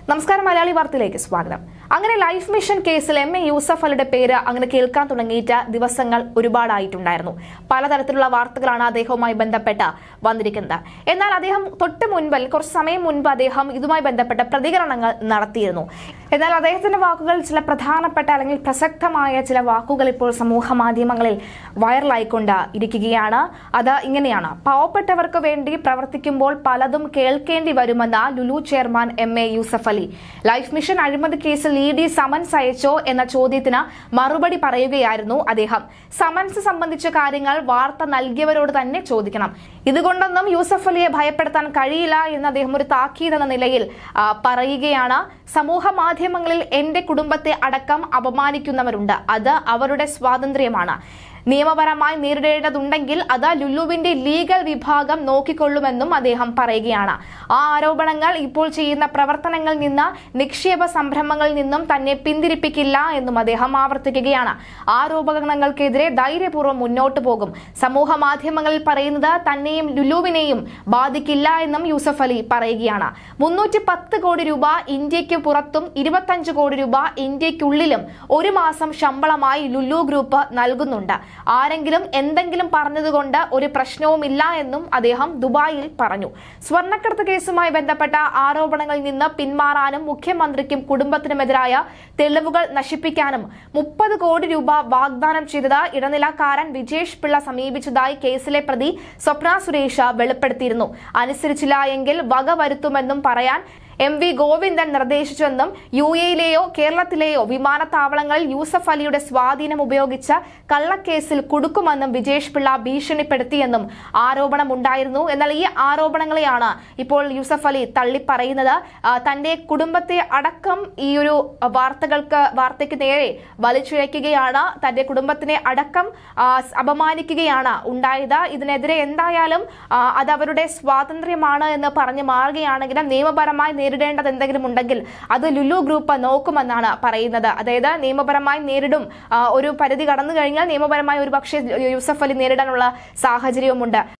നമസ്കാരം മലയാളി വാർത്തയിലേക്ക് സ്വാഗതം അങ്ങനെ ലൈഫ് മിഷൻ കേസിൽ എം എ യൂസഫ് അലിയുടെ പേര് അങ്ങനെ കേൾക്കാൻ തുടങ്ങിയിട്ട് ദിവസങ്ങൾ ഒരുപാടായിട്ടുണ്ടായിരുന്നു പലതരത്തിലുള്ള വാർത്തകളാണ് അദ്ദേഹവുമായി ബന്ധപ്പെട്ട് വന്നിരിക്കുന്നത് എന്നാൽ അദ്ദേഹം തൊട്ട് മുൻപ് അല്ലെങ്കിൽ കുറച്ച് സമയം മുൻപ് അദ്ദേഹം ഇതുമായി ബന്ധപ്പെട്ട പ്രതികരണങ്ങൾ നടത്തിയിരുന്നു എന്നാൽ അദ്ദേഹത്തിന്റെ വാക്കുകൾ ചില പ്രധാനപ്പെട്ട അല്ലെങ്കിൽ പ്രസക്തമായ ചില വാക്കുകൾ ഇപ്പോൾ സമൂഹ മാധ്യമങ്ങളിൽ വൈറലായിക്കൊണ്ട് ഇരിക്കുകയാണ് അത് ഇങ്ങനെയാണ് പാവപ്പെട്ടവർക്ക് വേണ്ടി പ്രവർത്തിക്കുമ്പോൾ പലതും കേൾക്കേണ്ടി വരുമെന്ന Lulu chairman M A Yusuf Ali life mission അഴിമതി കേസിൽ ഇ ഡി സമൻസ് അയച്ചോ എന്ന ചോദ്യത്തിന് മറുപടി പറയുകയായിരുന്നു അദ്ദേഹം സമൻസ് സംബന്ധിച്ച കാര്യങ്ങൾ വാർത്ത നൽകിയവരോട് തന്നെ ചോദിക്കണം ഇതുകൊണ്ടൊന്നും യൂസഫ് അലിയെ ഭയപ്പെടുത്താൻ കഴിയില്ല എന്ന് അദ്ദേഹം ഒരു താക്കീത് എന്ന നിലയിൽ ആ, പറയുകയാണ് സമൂഹ മാധ്യമങ്ങളിൽ എന്റെ കുടുംബത്തെ അടക്കം അപമാനിക്കുന്നവരുണ്ട് അത് അവരുടെ സ്വാതന്ത്ര്യമാണ് നിയമപരമായി നേരിടേണ്ടതുണ്ടെങ്കിൽ അത് ലുലുവിന്റെ ലീഗൽ വിഭാഗം നോക്കിക്കൊള്ളുമെന്നും അദ്ദേഹം പറയുകയാണ് ആ ആരോപണങ്ങൾ ഇപ്പോൾ ചെയ്യുന്ന പ്രവർത്തനങ്ങളിൽ നിന്ന് നിക്ഷേപ സംരംഭങ്ങളിൽ നിന്നും തന്നെ പിന്തിരിപ്പിക്കില്ല എന്നും അദ്ദേഹം ആവർത്തിക്കുകയാണ് ആരോപണങ്ങൾക്കെതിരെ ധൈര്യപൂർവ്വം മുന്നോട്ട് പോകും സമൂഹ മാധ്യമങ്ങളിൽ പറയുന്നത് തന്നെയും ലുലുവിനെയും ബാധിക്കില്ല എന്നും യൂസഫ് അലി പറയുകയാണ് മുന്നൂറ്റി പത്ത് കോടി രൂപ ഇന്ത്യക്ക് പുറത്തും ഇരുപത്തഞ്ച് കോടി രൂപ ഇന്ത്യക്കുള്ളിലും ഒരു മാസം ശമ്പളമായി ലുലു ഗ്രൂപ്പ് നൽകുന്നുണ്ട് ആരെങ്കിലും എന്തെങ്കിലും പറഞ്ഞതുകൊണ്ട് ഒരു പ്രശ്നവുമില്ല എന്നും അദ്ദേഹം ദുബായിൽ പറഞ്ഞു സ്വർണ്ണക്കടത്ത് കേസുമായി ബന്ധപ്പെട്ട ആരോപണങ്ങളിൽ നിന്ന് പിന്മാറാനും മുഖ്യമന്ത്രിക്കും കുടുംബത്തിനുമെതിരായ തെളിവുകൾ നശിപ്പിക്കാനും മുപ്പത് കോടി രൂപ വാഗ്ദാനം ചെയ്തത് ഇടനിലക്കാരൻ വിജേഷ് പിള്ള സമീപിച്ചതായി കേസിലെ പ്രതി സ്വപ്ന സുരേഷ് വെളിപ്പെടുത്തിയിരുന്നു അനുസരിച്ചില്ല എങ്കിൽ വക വരുത്തുമെന്നും പറയാൻ എം വി ഗോവിന്ദൻ നിർദ്ദേശിച്ചെന്നും യു എയിലെയോ കേരളത്തിലെയോ വിമാനത്താവളങ്ങളിൽ യൂസഫ് അലിയുടെ സ്വാധീനം ഉപയോഗിച്ച് കള്ളക്കേസിൽ കുടുക്കുമെന്നും വിജേഷ് പിള്ള ഭീഷണിപ്പെടുത്തിയെന്നും ആരോപണമുണ്ടായിരുന്നു എന്നാൽ ഈ ആരോപണങ്ങളെയാണ് ഇപ്പോൾ യൂസഫ് അലി തള്ളിപ്പറയുന്നത് ആ, തന്റെ കുടുംബത്തെ അടക്കം ഈ ഒരു വാർത്തകൾക്ക് വാർത്തയ്ക്ക് നേരെ വലിച്ചിഴയ്ക്കുകയാണ് തന്റെ കുടുംബത്തിനെ അടക്കം ആ, അപമാനിക്കുകയാണ് ഉണ്ടായത് ഇതിനെതിരെ എന്തായാലും ആ, അത് അവരുടെ സ്വാതന്ത്ര്യമാണ് എന്ന് പറഞ്ഞു മാറുകയാണെങ്കിലും നിയമപരമായി നേരിടേണ്ടത് എന്തെങ്കിലും ഉണ്ടെങ്കിൽ അത് ലുലു ഗ്രൂപ്പ് നോക്കുമെന്നാണ് പറയുന്നത് അതായത് നിയമപരമായി നേരിടും ആ, ഒരു പരിധി കടന്നു കഴിഞ്ഞാൽ നിയമപരമായി ഒരു പക്ഷേ യൂസഫ് അലി നേരിടാനുള്ള സാഹചര്യവുമുണ്ട്